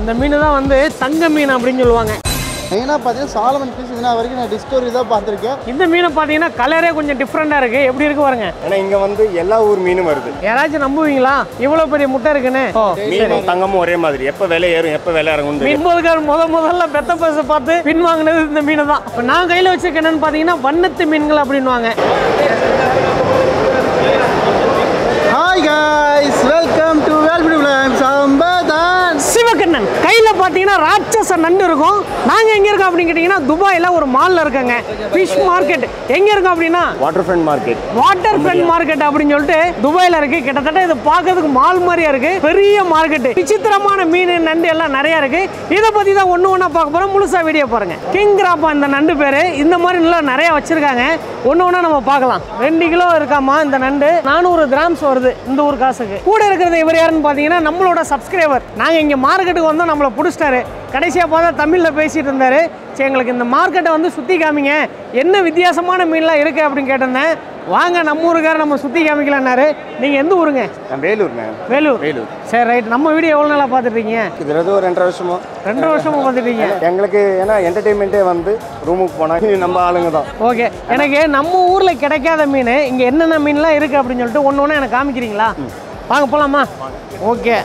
இந்த மீன் தான் வந்து தங்க மீன் அப்படின்னு சொல்லுவாங்க மெயினாக பார்த்தீங்கன்னா சாலமன் ஃபிஷ் இதுனா வரைக்கும் நான் டிஸ்கவரி தான் பார்த்துருக்கேன் இந்த மீனை பார்த்தீங்கன்னா கலரே கொஞ்சம் டிஃப்ரெண்ட்டாக இருக்குது எப்படி இருக்கு பாருங்க ஏன்னா இங்க வந்து எல்லா ஊர் மீனும் வருது யாராச்சும் நம்புவீங்களா இவ்வளோ பெரிய முட்டை இருக்குன்னு ஓ மீனும் தங்கமும் ஒரே மாதிரி எப்ப விலை ஏறும் எப்ப விலை இறங்கும் மீன் போதுக்கார் முத முதல்ல பெத்த பசை பார்த்து பின் வாங்கினது இந்த மீன் தான் இப்போ நான் கையில் வச்சிருக்கேன் என்னன்னு பார்த்தீங்கன்னா வண்ணத்து மீன்கள் அப்படின்வாங்க ஹாய் காய்ஸ் வெல்கம் டு வேல்பிடி விளையாம் சம்பதான் சிவகண்ணன் கையில் பார்த்தீங்கன்னா ராட்சச நண்டு இருக்கும் நாங்கள் எங்கே இருக்கோம் அப்படின்னு கேட்டிங்கன்னா துபாயில் ஒரு மாலில் இருக்கோங்க ஃபிஷ் மார்க்கெட் எங்கே இருக்கோம் அப்படின்னா water front market water front market அப்படின்னு சொல்லிட்டு துபாயில இருக்கு கிட்டத்தட்ட இது பார்க்கறதுக்கு மால் மாதிரியா இருக்கு பெரிய மார்க்கெட் விசித்திரமான மீன் நண்டு எல்லாம் நிறைய இருக்கு இதை பத்தி தான் ஒன்று ஒன்றா பார்க்க போறோம் முழுசா வீடியோ பாருங்க கிங் கிராப்பா இந்த நண்டு பேரு இந்த மாதிரி நல்லா நிறைய வச்சிருக்காங்க ஒன்று ஒன்றா நம்ம பார்க்கலாம் ரெண்டு கிலோ இருக்காமா இந்த நண்டு நானூறு கிராம்ஸ் வருது இந்த ஊர் காசுக்கு கூட இருக்கிறது இவர் யாருன்னு பார்த்தீங்கன்னா நம்மளோட சப்ஸ்கிரைபர் நாங்கள் இங்கே மார்க்கெட்டுக்கு வந்தோம் நம்மளை பிடிச்சிட்டாரு கடைசியாக பார்த்தா தமிழில் பேசிட்டு இருந்தாரு சரி எங்களுக்கு இந்த மார்க்கெட்டை வந்து சுற்றி காமிங்க என்ன வித்தியாசமான மீன்லாம் இருக்கு அப்படின்னு கேட்டிருந்தேன் வாங்க நம்ம ஊருக்கார நம்ம சுற்றி காமிக்கலான்னாரு நீங்கள் எந்த ஊருங்க நான் வேலூர்ண்ணே வேலூர் வேலூர் சரி ரைட் நம்ம வீடியோ எவ்வளோ நாளாக பார்த்துட்ருக்கீங்க இது ஏதோ ஒரு ரெண்டரை வருஷமா ரெண்டு வருஷமா பார்த்துட்டீங்க எங்களுக்கு ஏன்னா என்டர்டைன்மெண்ட்டே வந்து ரூமுக்கு போனா இது நம்ம ஆளுங்க தான் ஓகே எனக்கு நம்ம ஊரில் கிடைக்காத மீன் இங்கே என்னென்ன மீன்லாம் இருக்குது அப்படின்னு சொல்லிட்டு ஒன்று ஒன்று எனக்கு காமிக்கிறீங்களா வாங்க போகலாமா ஓகே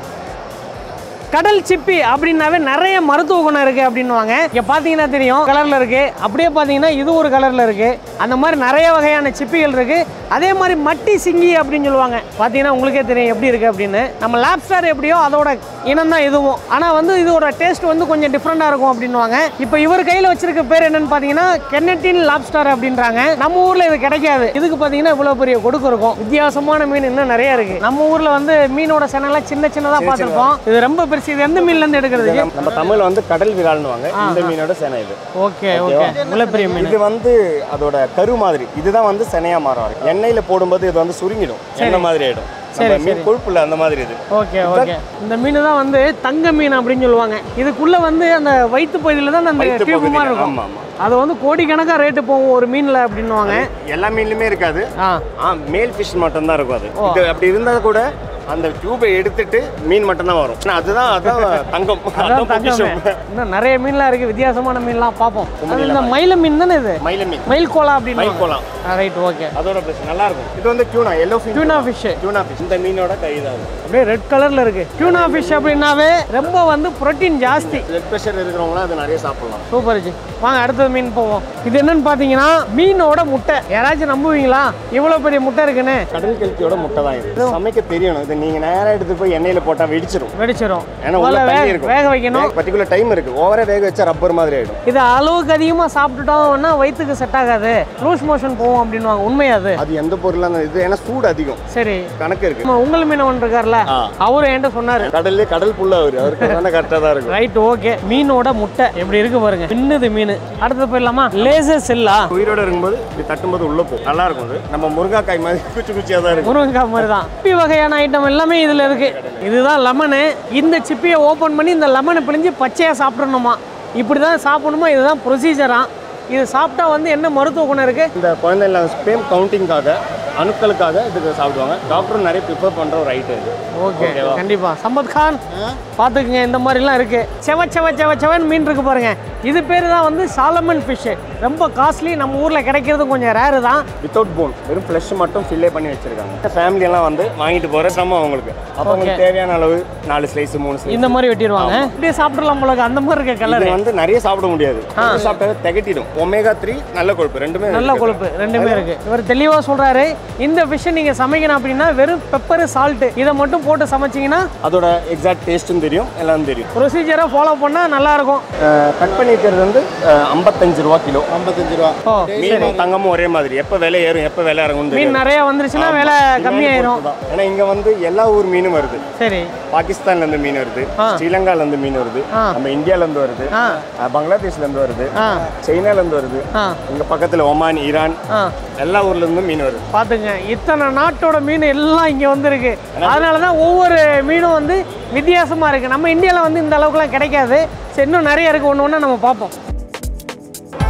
கடல் சிப்பி அப்படின்னாவே நிறைய மருத்துவ குணம் இருக்குது அப்படின்னுவாங்க இங்கே பார்த்தீங்கன்னா தெரியும் கலரில் இருக்குது அப்படியே பார்த்தீங்கன்னா இது ஒரு கலரில் இருக்குது அந்த மாதிரி நிறைய வகையான சிப்பிகள் இருக்குது அதே மாதிரி மட்டி சிங்கி அப்படின்னு சொல்லுவாங்க பார்த்தீங்கன்னா உங்களுக்கே தெரியும் எப்படி இருக்குது அப்படின்னு நம்ம லாப்ஸ்டார் எப்படியோ அதோட இனம் தான் இதுவும் ஆனால் வந்து இதோட டேஸ்ட் வந்து கொஞ்சம் டிஃப்ரெண்ட்டாக இருக்கும் அப்படின்னுவாங்க இப்போ இவர் கையில் வச்சிருக்க பேர் என்னன்னு பார்த்தீங்கன்னா கென்னட்டின் லாப்ஸ்டார் அப்படின்றாங்க நம்ம ஊரில் இது கிடைக்காது இதுக்கு பார்த்தீங்கன்னா இவ்வளோ பெரிய கொடுக்கு இருக்கும் வித்தியாசமான மீன் இன்னும் நிறைய இருக்குது நம்ம ஊரில் வந்து மீனோட செனலாம் சின்ன சின்னதாக பார்த்துருப்போம் இது ரொம்ப பெருசு இது எந்த மீன்லேருந்து எடுக்கிறது நம்ம- நம்ம தமிழ்ல வந்து கடல் விரால்னுவாங்க இந்த மீனோட சேனை இது ஓகே ஓகே இவ்வளோ பெரிய மீன் இது வந்து அதோட கரு மாதிரி இதுதான் வந்து செனையா மாறும் வரைக்கும் எண்ணெயில போடும்போது இது வந்து சுருங்கிடும் எண்ணெய் மாதிரி ஆயிடும் நம்ம மீன் கொழுப்பு இல்ல அந்த மாதிரி இது ஓகே ஓகே இந்த மீன் தான் வந்து தங்க மீன் அப்படின்னு சொல்லுவாங்க இதுக்குள்ள வந்து அந்த வயிற்று பகுதியில் தான் அந்த வயிற்று டியூப் மாதிரி பகுதியில, இருக்கும் ஆமா, ஆமா. அது வந்து கோடிக்கணக்காக ரேட்டு போகும் ஒரு மீனில் அப்படின்னுவாங்க எல்லா மீன்லயுமே இருக்காது ஆ ஆ மேல் ஃபிஷ் மட்டும் தான் இருக்கும் அது இது அப்படி இருந்தா கூட அந்த டியூபை எடுத்துட்டு மீன் மட்டும் தான் வரும் ஆனா அதுதான் அதான் தங்கம் அதான் அதான் தங்கமே பொக்கிஷம். இன்னும் நிறைய மீன்லாம் இருக்குது வித்தியாசமான மீன்லாம் பார்ப்போம் அது இந்த மயில மீன் தானே இது மயில மீன் மயில் கோலா அப்படின்னு மயில் கோலாம் ரைட் ஓகே அதோட பிளஸ் நல்லா இருக்கும் இது வந்து tuna yellow fish tuna fish tuna fish இந்த மீனோட கை தான் அது அப்படியே ரெட் கலர்ல இருக்கு டியூனா ஃபிஷ் அப்படின்னாவே ரொம்ப வந்து புரோட்டீன் ஜாஸ்தி பிளட் ப்ரெஷர் இருக்கிறவங்களாம் அது நிறைய சாப்பிடலாம் சூப்பர் ஜி வாங்க அடுத்தது மீன் போவோம் இது என்னன்னு பார்த்தீங்கன்னா மீனோட முட்டை யாராச்சும் நம்புவீங்களா இவ்வளோ பெரிய முட்டை இருக்குன்னு கடல் கல்கியோட முட்டை தான் இது சமைக்க தெரியணும் இது நீங்க நேரா எடுத்து போய் எண்ணெயில போட்டா வெடிச்சிரும் வெடிச்சிரும் ஏன்னா உள்ள முதல்ல தண்ணி வேக இருக்கும் வேக வைக்கணும் பர்டிகுலர் டைம் இருக்கு ஓவரா வேக வச்சா ரப்பர் மாதிரி ஆயிடும் இது அளவுக்கு அதிகமாக சாப்பிட்டுட்டோம்னா வயிற்றுக்கு செட் ஆகாது லூஸ் மோஷன் போகும் அப்படின்னுவாங்க உண்மையா அது அது எந்த பொருளா இருந்தாலும் இது ஏன்னா சூடு அதிகம் சரி கணக்கு இருக்கு நம்ம உங்கள் மீனவன் இருக்கார்ல ஆ. அவரு என்கிட்ட சொன்னாரு கடல்லே கடல் புள்ள அவரு அவருக்கு தானே கரெக்டாக தான் இருக்கும் ரைட் ஓகே மீனோட முட்டை எப்படி இருக்கு பாருங்க பின்னுது மீன் அடுத்தது போயிடலாமா லேசர் செல்லா உயிரோட இருக்கும்போது இப்படி தட்டும்போது உள்ள போகும் நல்லா இருக்கும் அது நம்ம முருங்காக்காய் மாதிரி குச்சி குச்சியா தான் இருக்கும் முருங்கைக்காய் மாதிரி தான் சிப்பி வகையான ஐட்டம் எல்லாமே இதில் இருக்கு இதுதான் லெமனு இந்த சிப்பியை ஓப்பன் பண்ணி இந்த லெமனை பிழிஞ்சு பச்சையாக சாப்பிடணுமா இப்படி தான் சாப்பிடணுமா இதுதான் ப்ரொசீஜரா இது சாப்பிட்டா வந்து என்ன மருத்துவ குணம் இருக்கு இந்த குழந்தைல ஸ்பேம் கவுண்டிங்காக அணுக்களுக்காக இதுக்கு சாப்பிடுவாங்க டாக்டரும் நிறைய ப்ரிஃபர் பண்ற ஒரு ஐட்டம் இது ஓகே கண்டிப்பா சம்பத் கான் பார்த்துக்குங்க இந்த மாதிரிலாம் இருக்கு செவ செவ செவ செவன் மீன் இருக்கு பாருங்க இது பேர் தான் வந்து சாலமன் ஃபிஷ் ரொம்ப காஸ்ட்லி நம்ம ஊரில் கிடைக்கிறது கொஞ்சம் ரேரு தான் வித்தவுட் போன் வெறும் ஃப்ளஷ் மட்டும் ஃபில்லே பண்ணி வச்சிருக்காங்க ஃபேமிலி எல்லாம் வந்து வாங்கிட்டு போற சிரமம் அவங்களுக்கு அப்போ உங்களுக்கு தேவையான அளவு நாலு ஸ்லைஸ் மூணு ஸ்லைஸ் இந்த மாதிரி வெட்டிடுவாங்க இப்படியே சாப்பிடலாம் போல இருக்கு. அந்த மாதிரி இருக்க கலர் இது வந்து நிறைய சாப்பிட முடியாது கொஞ்சம் சாப்பிட்டாலே திகட்டிடும் ஒமேகா த்ரீ நல்ல கொழுப்பு ரெண்டுமே நல்ல இருக்கு. கொழுப்பு ரெண்டுமே இருக்கு இவர் தெளிவா சொல்றாரு இந்த ஃபிஷ்ஷை நீங்க சமைக்கணும் அப்படின்னா வெறும் பெப்பர் சால்ட் இதை மட்டும் போட்டு சமைச்சீங்கன்னா அதோட எக்ஸாக்ட் டேஸ்ட்டும் தெரியும் எல்லாம் தெரியும் ப்ரொசீஜரை ஃபாலோ பண்ணா நல்லா இருக்கும் கட் பண்ணி இருக்கிறது வந்து அஹ், 55 ரூபா கிலோ ஐம்பத்தஞ்சு ரூபா ஓ மீனும் தங்கமும் ஒரே மாதிரி எப்போ விலை ஏறும் எப்போ விலை இறங்கும் மீன் நிறைய வந்துருச்சுன்னா விலை கம்மியாயிரும் ஏன்னா இங்க வந்து எல்லா ஊர் மீனும் வருது சரி பாகிஸ்தான்ல இருந்து மீன் வருது ஸ்ரீலங்கால இருந்து மீன் வருது ஆ. நம்ம இந்தியால இருந்து வருது ஆ அஹ், பங்களாதேஷ்ல இருந்து வருது ஆ சைனால இருந்து வருது ஆ இங்க பக்கத்துல ஒமான் ஈரான் ஆ எல்லா ஊர்ல இருந்தும் மீன் வருது பார்த்துங்க இத்தனை நாட்டோட மீன் எல்லாம் இங்கே வந்திருக்கு அதனால தான் ஒவ்வொரு மீனும் வந்து வித்தியாசமாக இருக்குது நம்ம இந்தியாவில் வந்து இந்த அளவுக்குலாம் கிடைக்காது சரி இன்னும் நிறைய இருக்குது ஒன்று ஒன்று நம்ம பார்ப்போம்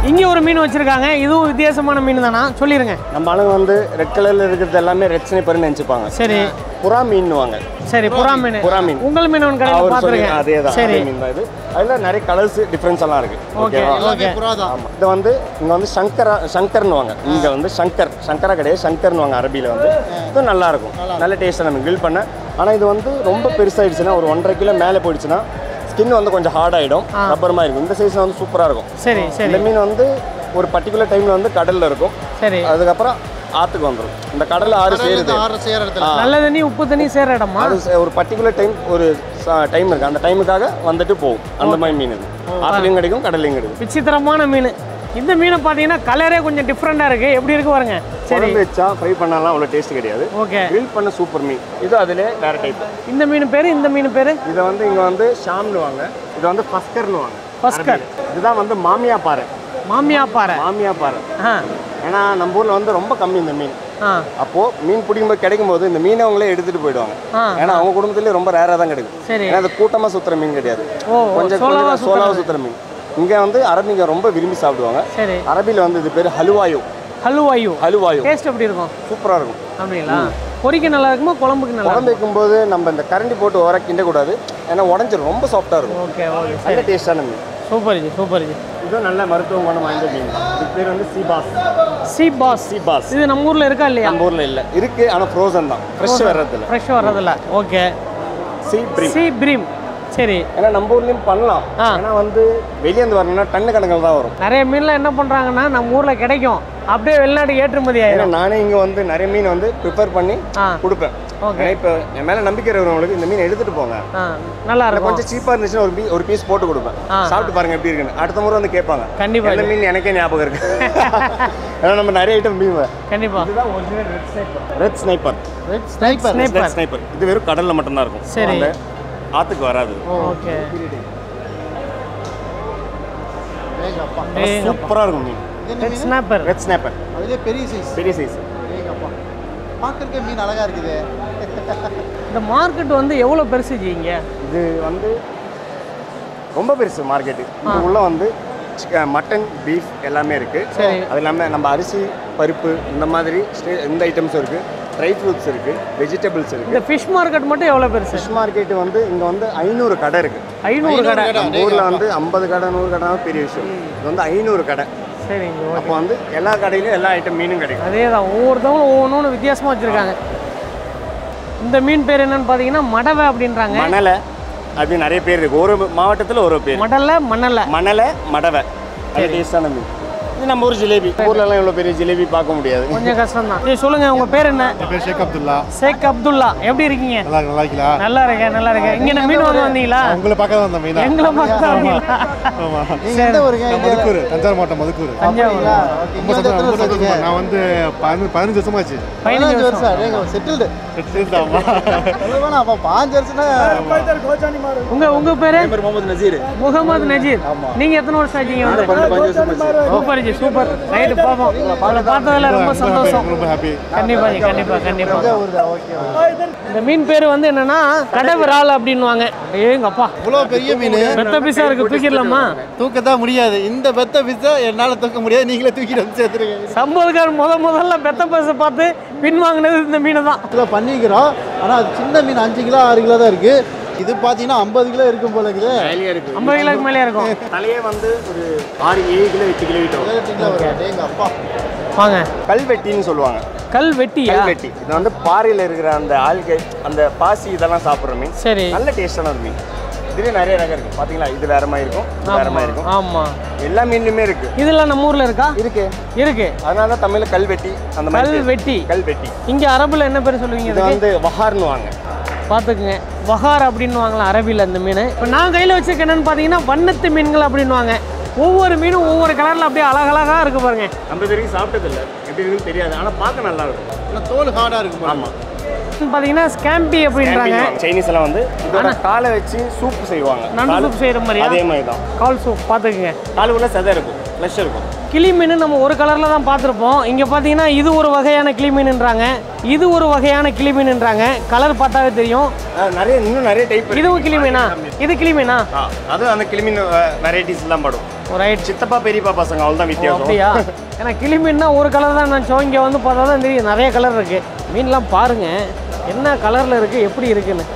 இங்கே ஒரு மீன் வச்சுருக்காங்க இதுவும் வித்தியாசமான மீன் தானா சொல்லிடுங்க நம்ம ஆளுங்க வந்து ரெட் கலர்ல இருக்கிறது எல்லாமே ரெட் ஸ்னைப்பர்னு நினைச்சுப்பாங்க சரி புறா மீன்னுவாங்க சரி புறா மீன் புறா மீன். உங்கள் மீன் ஒன்று கடையில் அவர் சொல்லி பார்த்துருக்கேன் அதே தான் சரி அதே மீன் தான் இது அதில் நிறைய கலர்ஸ் டிஃப்ரென்ஸ் எல்லாம் இருக்கு ஓகே ஓகேவா ஓகே புறா தான் ஆமாம் இது வந்து இங்கே வந்து சங்கரா சங்கர்னுவாங்க இங்கே வந்து சங்கர் சங்கரா கிடையாது சங்கர்னுவாங்க அரபியில் வந்து இது நல்லா இருக்கும் நல்ல டேஸ்ட்டாக நம்ம கிரில் பண்ண ஆனால் இது வந்து ரொம்ப பெருசாயிடுச்சுன்னா ஒரு ஒன்றரை கிலோ மேலே போயிடுச்சுன்னா ஸ்கின் வந்து கொஞ்சம் ஹார்ட் ஆகிடும் ரப்பர் மாதிரி இருக்கும் இந்த சைஸில் வந்து சூப்பராக இருக்கும் சரி சரி இந்த மீன் வந்து ஒரு பர்டிகுலர் டைமில் வந்து கடலில் இருக்கும் சரி அதுக்கப்புறம் ஆற்றுக்கு வந்துடும் இந்த கடலில் ஆறு சேருது ஆறு செய்யற இடத்துல நல்ல தண்ணி உப்பு தண்ணி சேர்ற இடமா அது ச- ஒரு பர்டிகுலர் டைம் ஒரு டைம் இருக்கு அந்த டைமுக்காக வந்துட்டு போகும் அந்த மாதிரி மீன் இது ஆற்றுலையும் கிடைக்கும் கடல்லையும் கிடைக்கும் விசித்திரமான மீன் இந்த மீனை பார்த்தீங்கன்னா கலரே கொஞ்சம் டிஃப்ரெண்ட்டாக இருக்குது எப்படி இருக்கு பாருங்க சரி குழம்பு வச்சா ஃப்ரை பண்ணாலாம் அவ்வளோ டேஸ்ட் கிடையாது ஓகே grill பண்ண சூப்பர் மீன் இது அதிலே வேற டைப் இந்த மீன் பேர் இந்த மீன் பேர் இதை வந்து இங்கே வந்து ஷாம்னுவாங்க இது வந்து ஃபஸ்கர்னுவாங்க ஃபஸ்கர். அரபில. இதுதான் வந்து மாமியா பாறை மாமியா பாறை மாமியா பாறை ஆ ஏன்னா நம்ம ஊரில் வந்து ரொம்ப கம்மி இந்த மீன் ஆ அப்போது மீன் பிடிக்கும்போது கிடைக்கும் போது இந்த மீனை அவங்களே எடுத்துகிட்டு போயிடுவாங்க ஆ ஏன்னா அவங்க குடும்பத்துலேயே ரொம்ப ரேராக தான் கிடைக்கும் சரி ஏன்னா அது கூட்டமாக சுற்றுற மீன் கிடையாது ஓ கொஞ்சம் சோளவா கொஞ்சம் சோலாவை சுற்றுற மீன் இங்கே வந்து அரபிங்க ரொம்ப விரும்பி சாப்பிடுவாங்க சரி அரபியில் வந்து இது பேர் ஹலுவாயு ஹலுவாயு ஹலுவாயு டேஸ்ட் எப்படி இருக்கும் சூப்பராக இருக்கும் அப்படிங்களா பொரிக்க நல்லா இருக்குமா குழம்புக்கு நல்லா குழம்பு வைக்கும்போது நம்ம இந்த கரண்டி போட்டு ஓர கிண்டக்கூடாது ஏன்னா உடஞ்சிரும் ரொம்ப சாஃப்டாக இருக்கும் ஓகே ஓகே நல்ல டேஸ்டான மீன் சூப்பர் ஜி சூப்பர் ஜி இதுவும் நல்ல மருத்துவ குணம் வாய்ந்த மீன் இது பேர் வந்து சீபாஸ் சி பாஸ் சீபாஸ் இது நம்ம ஊரில் இருக்கா இல்லையா நம்ம ஊரில் இல்லை இருக்கு ஆனால் ஃப்ரோசன் தான் ஃப்ரெஷ் வர்றதில்ல ஃப்ரெஷ் வர்றதில்ல ஓகே சீ ப்ரீ சி பிரீம் சரி ஏன்னா நம்ம ஊர்லேயும் பண்ணலாம் ஆ. ஏன்னா வந்து வெளியேந்து வரணும்னா டன்னு கணக்கில் தான் வரும் நிறைய மீன்லாம் என்ன பண்ணுறாங்கன்னா நம்ம ஊரில் கிடைக்கும் அப்படியே வெளிநாட்டுக்கு ஏற்றுமதி ஏன்னா ஆயிடும் நானே இங்கே வந்து நிறைய மீன் வந்து ப்ரிப்பேர் பண்ணி ஆ கொடுப்பேன் ஓகே ஏன்னா இப்போ என் மேலே நம்பிக்கை இருக்கிறவங்களுக்கு இந்த மீன் எடுத்துகிட்டு போங்க ஆ நல்லா இல்லை இருக்கும் கொஞ்சம் சீப்பாக இருந்துச்சுன்னா ஒரு பீ ஒரு பீஸ் போட்டு கொடுப்பேன் ஆ. சாப்பிட்டு பாருங்க எப்படி இருக்குன்னு அடுத்த முறை வந்து கேட்பாங்க கண்டிப்பா இந்த மீன் எனக்கே ஞாபகம் இருக்கு ஏன்னா நம்ம நிறைய ஐட்டம் மீன் கண்டிப்பா இதுதான் original red sniper red sniper red sniper Sniper. Red sniper இது வெறும் கடல்ல மட்டும்தான் இருக்கும் சரி. அந்த ஆத்துக்கு வராது ஓகே ஏங்கப்பா சூப்பரா இருக்கும் மீன் இது என்ன ரெட் மீன் ஸ்னாப்பர் ரெட் ஸ்னைப்பர் அதுலயே பெரிய சைஸ் பெரிய சைஸ் ஏங்கப்பா பார்க்கறதுக்கே மீன் அழகா இருக்குது இந்த மார்க்கெட் வந்து எவ்வளோ பெருசு ஜி இங்க இது வந்து ரொம்ப பெருசு மார்க்கெட்டு இது உள்ள வந்து மட்டன் பீஃப் எல்லாமே இருக்கு சரி. அது இல்லாமல் நம்ம அரிசி பருப்பு இந்த மாதிரி ஸ்டே- இந்த ஐட்டம்ஸ் இருக்கு ட்ரை ஃப்ரூட்ஸ் இருக்கு வெஜிடபிள்ஸ் இருக்கு இந்த ஃபிஷ் மார்க்கெட் மட்டும் எவ்வளோ பெருசு ஃபிஷ் மார்க்கெட் வந்து இங்க வந்து ஐநூறு கடை இருக்கு ஐநூறு கடை நம்ம ஊர்ல வந்து ஐம்பது கடை நூறு கடை பெரிய விஷயம் இது வந்து ஐநூறு கடை சரிங்க ஓகே அப்போ வந்து எல்லா கடையிலும் எல்லா ஐட்டம் மீனும் கிடைக்கும் அதே தான் ஒவ்வொருத்தவங்களும் ஒவ்வொன்றும் வித்தியாசமாக வச்சுருக்காங்க இந்த மீன் பேர் என்னன்னு பார்த்தீங்கன்னா மடவை அப்படின்றாங்க மணலை அப்படி நிறைய பேர் இருக்கு ஒரு மாவட்டத்தில் ஒரு பேர் மடலை மணலை மணலை மடவை அது டேஸ்டான மீன் இது நம்ம ஊர் ஜிலேபி ஊர்லலாம் இவ்வளோ பெரிய ஜிலேபி பார்க்க முடியாது கொஞ்சம் கஷ்டம் தான் சரி சொல்லுங்க உங்க பேர் என்ன என் பேர் ஷேக் அப்துல்லா ஷேக் அப்துல்லா எப்படி இருக்கீங்க நல்லா நல்லா இருக்கீங்களா நல்லா இருக்கேன் நல்லா இருக்கேன் இங்க என்ன மீன் வாங்க வந்தீங்களா உங்களை பார்க்க தான் வந்தேன் மெயினாக எங்களை பார்க்க வந்தீங்களா ஆமா நீங்க எந்த ஊருங்க நான் மதுக்கூர் தஞ்சாவூர் மாவட்டம் மதுக்கூர் தஞ்சாவூர் ஓகே ரொம்ப இங்க வந்து சந்தோஷம் எத்தனை ரொம்ப வருஷம் சந்தோஷமா நான் வந்து பதினஞ்சு பதினஞ்சு வருஷமாச்சு பதினஞ்சு பதினஞ்சு வருஷம் வருஷம் ஏங்க செட்டில்டு ஆமா சொல்லுவேண்ணா அப்போ பாஞ்சு வருஷம்னா உங்க உங்க பேரு முகமது நசீர் முகமது நஜீர் நீங்க எத்தனை வருஷம் ஆச்சீங்க வந்து சூப்பர் ஜி சூப்பர் ரைட்டு பாப்போம் உங்களை பார்த்ததுல ரொம்ப சந்தோஷம் ரொம்ப ஹாப்பி கண்டிப்பா ஜி கண்டிப்பா கண்டிப்பா ஊர் தான் ஓகே இந்த மீன் பேர் வந்து என்னன்னா கடவிரால் அப்படின்னுவாங்க ஏங்கப்பா இவ்வளோ பெரிய மீன் பெத்த பீஸா இருக்கு தூக்கிடலாமா தூக்கத்தான் முடியாது இந்த பெத்த பிஸ்ஸை என்னால் தூக்க முடியாது நீங்களே தூக்கிட்டு வந்து சேர்த்துருங்க சம்பதுக்கார் முத முதல்ல பெத்த பீஸை பார்த்து பின் வாங்கினது இந்த மீனை தான் கிலோ பண்ணிக்கிறோம் ஆனால் அது சின்ன மீன் அஞ்சு கிலோ ஆறு கிலோ தான் இருக்குது இது பார்த்தீங்கன்னா ஐம்பது கிலோ இருக்கும் போல இருக்குது வேலையாக இருக்கு ஐம்பது கிலோக்கு மேலே இருக்கும் தலையே வந்து ஒரு ஆறு ஏழு கிலோ எட்டு கிலோ கிட்ட வரும். கிலோ வரும் எங்கள் அப்பா வாங்க கல்வெட்டின்னு சொல்லுவாங்க கல் வெட்டியா கல்வெட்டி இது வந்து பாறையில் இருக்கிற அந்த ஆள்கை அந்த பாசி இதெல்லாம் சாப்பிட்ற மீன் சரி நல்ல டேஸ்டான ஒரு மீன் இதுலேயே நிறைய ரகம் இருக்கு பாத்தீங்களா இது வேற மாதிரி இருக்கும் இது வேற மாதிரி இருக்கும் ஆமா எல்லா மீன்லையுமே இருக்கு இதெல்லாம் நம்ம ஊர்ல இருக்கா இருக்கு இருக்கு அதனால தான் தமிழ்ல கல்வெட்டி அந்த மாதிரி கல் பேர். வெட்டி கல்வெட்டி இங்க அரபுல என்ன பேர் சொல்லுவீங்க இது இதுக்கு வந்து வஹார்னு வாங்க பார்த்துக்குங்க வகார் அப்படின்னு வாங்கலாம் அரபியில் அந்த மீன் இப்போ நான் கையில் வச்சிருக்க என்னன்னு பார்த்தீங்கன்னா வண்ணத்து மீன்கள் அப்படின்னுவாங்க ஒவ்வொரு மீனும் ஒவ்வொரு கலரில் அப்படியே அழகழகா இருக்கு பாருங்க நம்ம இது வரைக்கும் சாப்பிட்டது இல்லை எப்படி இருக்குன்னு தெரியாது ஆனா பார்க்க நல்லா இருக்கும் ஆனால் தோல் ஹார்டாக இருக்கும் ஆமா பார்த்தீங்கன்னா ஸ்கேம்பி அப்படின்றாங்க சைனீஸ் எல்லாம் வந்து இதோட காலை வச்சு சூப் செய்வாங்க நண்டு காலு- சூப் செய்கிற மாதிரியா அதே மாதிரி தான் கால் சூப் பார்த்துக்குங்க காலுக்குள்ள செதை இருக்கும் ஃப்ளஷ் இருக்கும் கிளி மீன் நம்ம ஒரு கலரில் தான் பார்த்துருப்போம் இங்கே பார்த்தீங்கன்னா இது ஒரு வகையான கிளி மீனுன்றாங்க இது ஒரு வகையான கிளி மீனுன்றாங்க கலர் பார்த்தாவே தெரியும் ஆ, நிறைய இன்னும் நிறைய டைப் இதுவும் கிளி மீனா இது கிளிமீனா ஆ, அது அந்த கிளிமின் வெரைட்டிஸ் எல்லாம் படும் ரைட் சித்தப்பா பெரியப்பா பசங்க அவ்வளோதான் வித்தியாசம் அப்படியா ஏன்னா கிளிமீன்னா ஒரு கலர் தான் நினச்சோம் இங்கே வந்து பார்த்தா தான் தெரியும் நிறைய கலர் இருக்குது மீன்லாம் பாருங்க என்ன கலரில் இருக்குது எப்படி இருக்குன்னு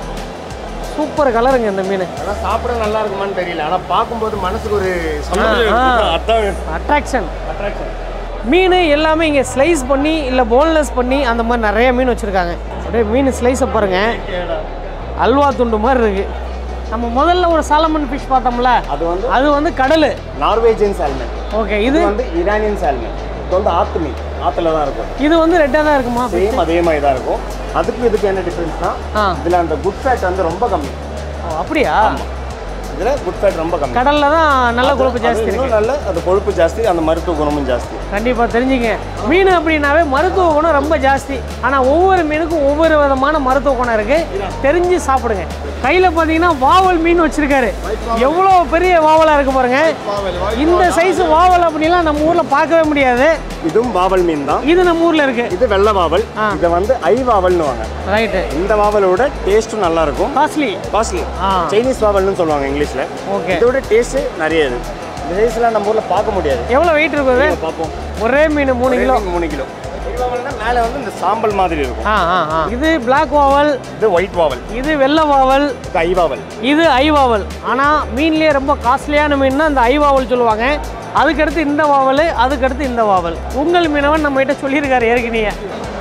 சூப்பர் கலருங்க இந்த மீன் ஆனால் சாப்பிட நல்லா இருக்குமான்னு தெரியல ஆனால் பார்க்கும்போது மனசுக்கு ஒரு ஆ. அதான் அட்ராக்ஷன் அட்ராக்ஷன் மீன் எல்லாமே இங்கே ஸ்லைஸ் பண்ணி இல்லை போன்லெஸ் பண்ணி அந்த மாதிரி நிறைய மீன் வச்சுருக்காங்க அப்படியே மீன் ஸ்லைஸை பாருங்க அல்வா துண்டு மாதிரி இருக்கு நம்ம முதல்ல ஒரு சாலமன் ஃபிஷ் பார்த்தோம்ல அது வந்து அது வந்து கடல் நார்வேஜியன் சால்மன் ஓகே இது இது வந்து ஈரானியன் சால்மன் இது வந்து ஆத்து மீன் ஆற்றுல தான் இருக்கும் இது வந்து ரெட்டாக தான் இருக்குமா சேம் அதே மாதிரி தான் இருக்கும் அதுக்கும் இதுக்கு என்ன டிஃப்ரென்ஸ்னா ஆ இதில் அந்த குட் ஃபேட் வந்து ரொம்ப கம்மி ஓ, அப்படியா இதில் குட் ஃபேட் ரொம்ப கம்மி கடலில் தான் நல்ல கொழுப்பு அது ஜாஸ்தி இருக்கு இன்னும் நல்ல அது கொழுப்பு ஜாஸ்தி அந்த மருத்துவ குணமும் ஜாஸ்தி கண்டிப்பாக தெரிஞ்சுங்க மீன் அப்படின்னாவே மருத்துவ குணம் ரொம்ப ஜாஸ்தி ஆனால் ஒவ்வொரு மீனுக்கும் ஒவ்வொரு விதமான மருத்துவ குணம் இருக்குது தெரிஞ்சு சாப்பிடுங்க கையில் பார்த்தீங்கன்னா வாவல் மீன் வச்சுருக்காரு எவ்வளோ பெரிய வாவலாக இருக்கு பாருங்க இந்த சைஸ் வாவல் அப்படிலாம் நம்ம ஊரில் பார்க்கவே முடியாது இதுவும் வாவல் மீன் தான் இது நம்ம ஊரில் இருக்கு இது வெள்ளை வாவல் ஆ. இதை வந்து ஐ வாவல்னு வாங்க ரைட்டு இந்த வாவலோட டேஸ்ட்டும் நல்லா இருக்கும் காஸ்ட்லி காஸ்ட்லி ஆ சைனீஸ் வாவல்னு சொல்லுவாங்க இங்கிலீஷ்ல ஓகே இதோட டேஸ்ட் நிறைய இது இந்த சைஸ்லாம் நம்ம ஊர்ல பார்க்க முடியாது எவ்வளோ வெயிட் இருக்குது இங்க பார்ப்போம் ஒரே மீன் மூணு கிலோ ஒரே மூணு கிலோ வாவல்னா மேலே வந்து இந்த சாம்பல் மாதிரி இருக்கும் ஆ ஆ ஆ இது பிளாக் வாவல் இது ஒயிட் வாவல் இது வெள்ளை வாவல் இது ஐ வாவல் இது ஐவாவல் ஆனால் மீன்லேயே ரொம்ப காஸ்ட்லியான மீன்னா இந்த ஐவாவல் சொல்லுவாங்க அதுக்கடுத்து இந்த வாவல் அதுக்கடுத்து இந்த வாவல் உங்கள் மீனவன் நம்மகிட்ட சொல்லியிருக்காரு ஏற்கனவே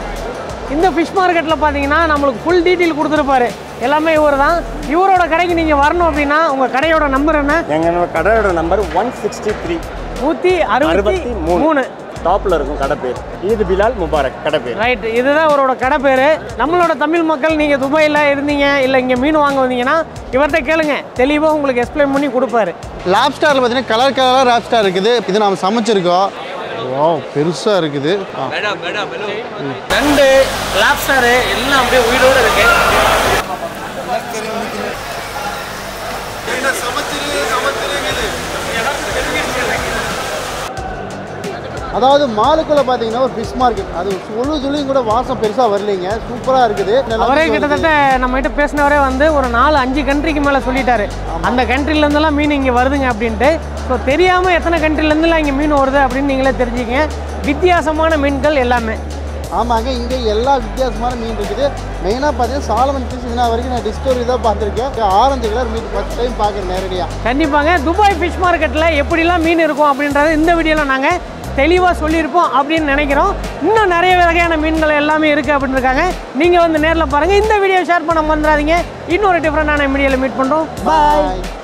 இந்த ஃபிஷ் மார்க்கெட்டில் பார்த்தீங்கன்னா நம்மளுக்கு ஃபுல் டீட்டெயில் கொடுத்துருப்பாரு எல்லாமே இவர் தான் இவரோட கடைக்கு நீங்கள் வரணும் அப்படின்னா உங்கள் கடையோட நம்பர் என்ன எங்க கடையோட நம்பர் ஒன் சிக்ஸ்டி த்ரீ நூற்றி அறுபத்தி அறுபத்தி மூணு மூணு டாப்ல இருக்கும் கடை பேர் ஈது பிலால் முபாரக் கடை பேர் ரைட் இதுதான் இவரோட கடை பேர் நம்மளோட தமிழ் மக்கள் நீங்கள் துபாயில் இருந்தீங்க இல்லை இங்கே மீன் வாங்க வந்தீங்கன்னா இவர்கிட்ட கேளுங்க தெளிவாக உங்களுக்கு எக்ஸ்பிளைன் பண்ணி கொடுப்பாரு லாப்ஸ்டாரில் பார்த்தீங்கன்னா கலர் கலராக லாப்ஸ்டார் இருக்குது இது நாம் சமைச்சிருக்கோம் வா பெருசாக இருக்குது ஆ நண்டு லாப்ஸ்டரு எல்லாம் அப்படியே உயிரோடு இருக்கு அதாவது மாலுக்குள்ள பார்த்தீங்கன்னா ஒரு ஃபிஷ் மார்க்கெட் அது சுழு சுழியும் கூட வாசம் பெருசாக வரலைங்க சூப்பராக இருக்குது நல்லா அவரே வருது. கிட்டத்தட்ட நம்ம கிட்ட பேசினவரே வந்து ஒரு நாலு அஞ்சு கண்ட்ரிக்கு மேலே சொல்லிட்டாரு அந்த countryல இருந்தெல்லாம் மீன் இங்கே வருதுங்க அப்படின்ட்டு ஸோ தெரியாமல் எத்தனை countryல இருந்தெல்லாம் இங்கே மீன் வருது அப்படின்னு நீங்களே தெரிஞ்சுக்கங்க வித்தியாசமான மீன்கள் எல்லாமே ஆமாங்க இங்கே எல்லா வித்தியாசமான மீன் இருக்குது மெயினாக பார்த்தீங்கன்னா சாலமன் ஃபிஷ் இதுனா வரைக்கும் நான் டிஸ்கவரி தான் பார்த்துருக்கேன் ஆரஞ்சு கலர் மீன் ஃபஸ்ட் டைம் பார்க்குறேன் நேரடியாக கண்டிப்பாங்க துபாய் ஃபிஷ் மார்க்கெட்டில் எப்படிலாம் மீன் இருக்கும் அப்படின்றத இந்த வீடியோவில் நாங்கள் தெளிவாக சொல்லியிருப்போம் அப்படின்னு நினைக்கிறோம் இன்னும் நிறைய வகையான மீன்கள் எல்லாமே இருக்குது அப்படின்னு இருக்காங்க நீங்கள் வந்து நேரில் பாருங்கள் இந்த வீடியோ ஷேர் பண்ண மறந்துடாதீங்க இன்னொரு டிஃப்ரெண்டான வீடியோவில் மீட் பண்ணுறோம் பாய் Bye.